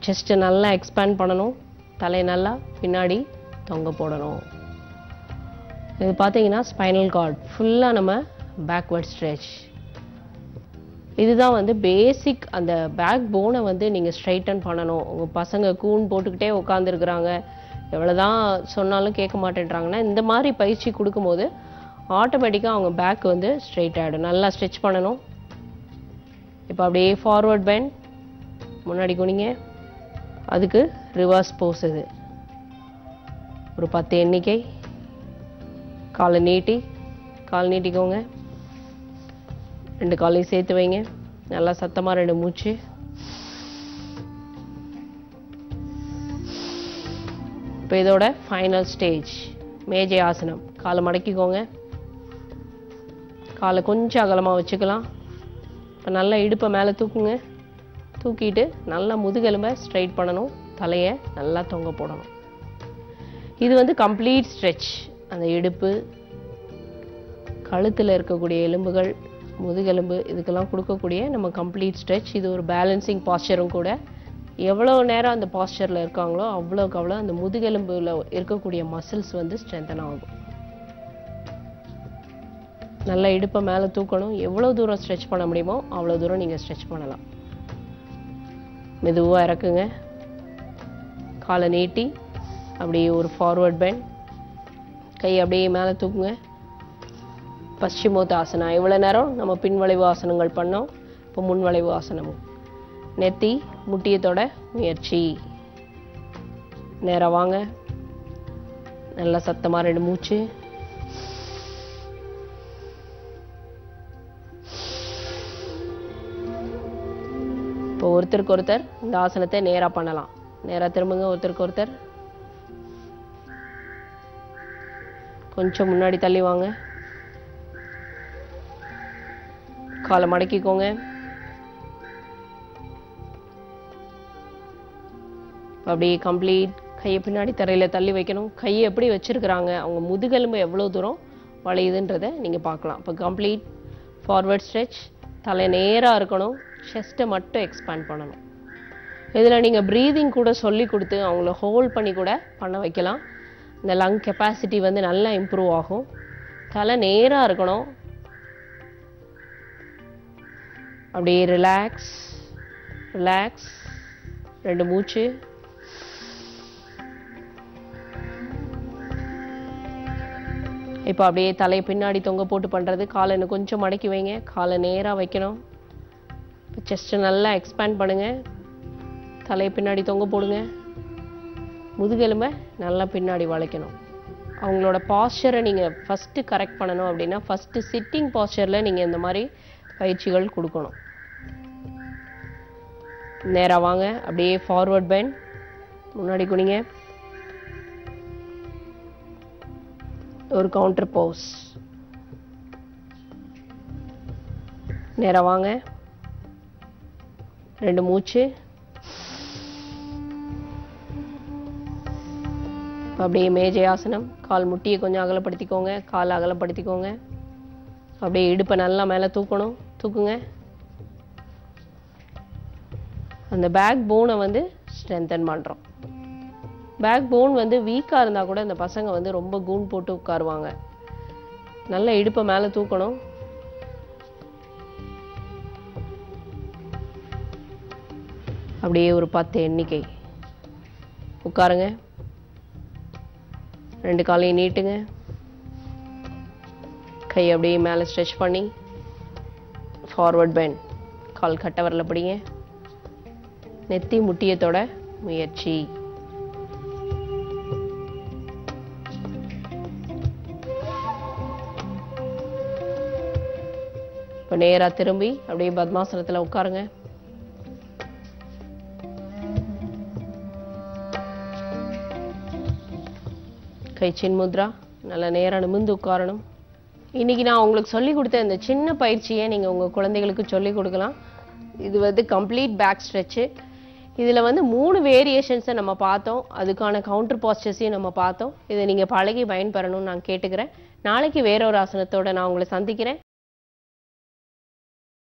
செஸ்ட்டை நல்லா எக்ஸ்பேண்ட் பண்ணணும் தலையை நல்லா பின்னாடி தொங்க போடணும் இது பார்த்தீங்கன்னா ஸ்பைனல் கார்ட் ஃபுல்லாக நம்ம பேக்வர்ட் ஸ்ட்ரெச் இதுதான் வந்து பேசிக் அந்த பேக் போனை வந்து நீங்கள் ஸ்ட்ரைட்டன் பண்ணணும் உங்கள் பசங்க கூன் போட்டுக்கிட்டே உட்காந்துருக்குறாங்க எவ்வளோதான் சொன்னாலும் கேட்க மாட்டேன்றாங்கன்னா இந்த மாதிரி பயிற்சி கொடுக்கும்போது ஆட்டோமேட்டிக்காக அவங்க பேக் வந்து ஸ்ட்ரைட் ஆகிடும் நல்லா ஸ்ட்ரெச் பண்ணணும் இப்போ அப்படியே ஃபார்வர்ட் பெண்ட் முன்னாடி குனிங்க அதுக்கு ரிவர்ஸ் போஸ் இது ஒரு பத்து எண்ணிக்கை காலை நீட்டி கால் நீட்டிக்கோங்க ரெண்டு காலையும் சேர்த்து வைங்க நல்லா சத்தமாக ரெண்டு மூச்சு இப்போ இதோட ஃபைனல் ஸ்டேஜ் மேஜை ஆசனம் காலை மடக்கிக்கோங்க காலை கொஞ்சம் அகலமாக வச்சுக்கலாம் இப்போ நல்லா இடுப்பை மேலே தூக்குங்க தூக்கிட்டு நல்லா முதுகெலும்பை ஸ்ட்ரைட் பண்ணணும் தலையை நல்லா தொங்க போடணும் இது வந்து கம்ப்ளீட் ஸ்ட்ரெச் அந்த இடுப்பு கழுத்தில் இருக்கக்கூடிய எலும்புகள் முதுகெலும்பு இதுக்கெல்லாம் கொடுக்கக்கூடிய நம்ம கம்ப்ளீட் ஸ்ட்ரெச் இது ஒரு பேலன்சிங் பாஸ்டரும் கூட எவ்வளோ நேரம் அந்த பாஸ்டரில் இருக்காங்களோ அவ்வளோக்கு அவ்வளோ அந்த முதுகெலும்பில் இருக்கக்கூடிய மசில்ஸ் வந்து ஸ்ட்ரென்தன் ஆகும் நல்லா இடுப்பை மேலே தூக்கணும் எவ்வளோ தூரம் ஸ்ட்ரெச் பண்ண முடியுமோ அவ்வளோ தூரம் நீங்கள் ஸ்ட்ரெச் பண்ணலாம் மெதுவாக இறக்குங்க காலை நீட்டி அப்படியே ஒரு ஃபார்வர்ட் பெண்ட் கை அப்படியே மேலே தூக்குங்க பశ్చిமோத்தாசனா இவ்வளோ நேரம் நம்ம பின்வளைவு ஆசனங்கள் பண்ணோம் இப்போ முன்வளைவு ஆசனமும் நெத்தி முட்டியத்தோட முயற்சி நேராக வாங்க நல்லா சத்தமாக ரெண்டு மூச்சு இப்போ ஒருத்தருக்கு ஒருத்தர் இந்த ஆசனத்தை நேராக பண்ணலாம் நேராக திரும்புங்க ஒருத்தருக்கு ஒருத்தர் கொஞ்சம் முன்னாடி தள்ளி வாங்க காலை மடக்கிக்கோங்க அப்படியே கம்ப்ளீட் கையை பின்னாடி தரையில் தள்ளி வைக்கணும் கையை எப்படி வச்சிருக்கிறாங்க அவங்க முதுகெலும்பு எவ்வளோ தூரம் வளையுதுன்றதை நீங்கள் பார்க்கலாம் இப்போ கம்ப்ளீட் ஃபார்வர்ட் ஸ்ட்ரெச் தலை நேராக இருக்கணும் செஸ்ட்டை மட்டும் எக்ஸ்பேண்ட் பண்ணணும் இதில் நீங்கள் ப்ரீதிங் கூட சொல்லி கொடுத்து அவங்கள ஹோல்ட் பண்ணி கூட பண்ண வைக்கலாம் இந்த லங் கெப்பாசிட்டி வந்து நல்லா இம்ப்ரூவ் ஆகும் தலை நேராக இருக்கணும் அப்படியே ரிலாக்ஸ் ரிலாக்ஸ் ரெண்டு மூச்சு இப்போ அப்படியே தலையை பின்னாடி தொங்க போட்டு பண்ணுறது காலை இன்னும் கொஞ்சம் மடக்கி வைங்க காலை நேராக வைக்கணும் இப்போ செஸ்ட்டை நல்லா எக்ஸ்பேண்ட் பண்ணுங்க தலையை பின்னாடி தொங்க போடுங்க முதுகெலும்பை நல்லா பின்னாடி வளைக்கணும் அவங்களோட பாஸ்டரை நீங்கள் ஃபஸ்ட்டு கரெக்ட் பண்ணணும் அப்படின்னா ஃபஸ்ட்டு சிட்டிங் பாஸ்டரில் நீங்கள் இந்த மாதிரி பயிற்சிகள் கொடுக்கணும் நேராக வாங்க அப்படியே ஃபார்வர்ட் பெண்ட் முன்னாடி குனிங்க ஒரு கவுண்டர் போஸ் நேராக வாங்க ரெண்டு மூச்சு இப்ப அப்படியே மேஜை ஆசனம் கால் முட்டியை கொஞ்சம் அகலப்படுத்திக்கோங்க காலை அகலப்படுத்திக்கோங்க அப்படியே இடுப்பை நல்லா மேலே தூக்கணும் தூக்குங்க அந்த பேக் போனை வந்து ஸ்ட்ரென்தன் பண்ணுறோம் பேக் போன் வந்து வீக்காக இருந்தால் கூட இந்த பசங்க வந்து ரொம்ப கூன் போட்டு உட்காருவாங்க நல்ல இடுப்பை மேலே தூக்கணும் அப்படியே ஒரு பத்து எண்ணிக்கை உட்காருங்க ரெண்டு காலையும் நீட்டுங்க கை அப்படியே மேலே ஸ்ட்ரெச் பண்ணி ஃபார்வர்ட் பெண்ட் கால் கட்ட வரல பிடிங்க நெத்தி முட்டியத்தோட முயற்சி இப்போ நேராக திரும்பி அப்படியே பத்மாசனத்தில் உட்காருங்க கை சின்முத்ரா நல்லா நேராக நிமிர்ந்து உட்காரணும் இன்னைக்கு நான் உங்களுக்கு சொல்லி கொடுத்த இந்த சின்ன பயிற்சியை நீங்கள் உங்கள் குழந்தைகளுக்கு சொல்லி கொடுக்கலாம் இது வந்து கம்ப்ளீட் பேக் ஸ்ட்ரெச்சு இதில் வந்து மூணு வேரியேஷன்ஸை நம்ம பார்த்தோம் அதுக்கான கவுண்டர் பாஸ்டர்ஸையும் நம்ம பார்த்தோம் இதை நீங்கள் பழகி பயன்பெறணும்னு நான் கேட்டுக்கிறேன் நாளைக்கு வேற ஒரு ஆசனத்தோட நான் உங்களை சந்திக்கிறேன்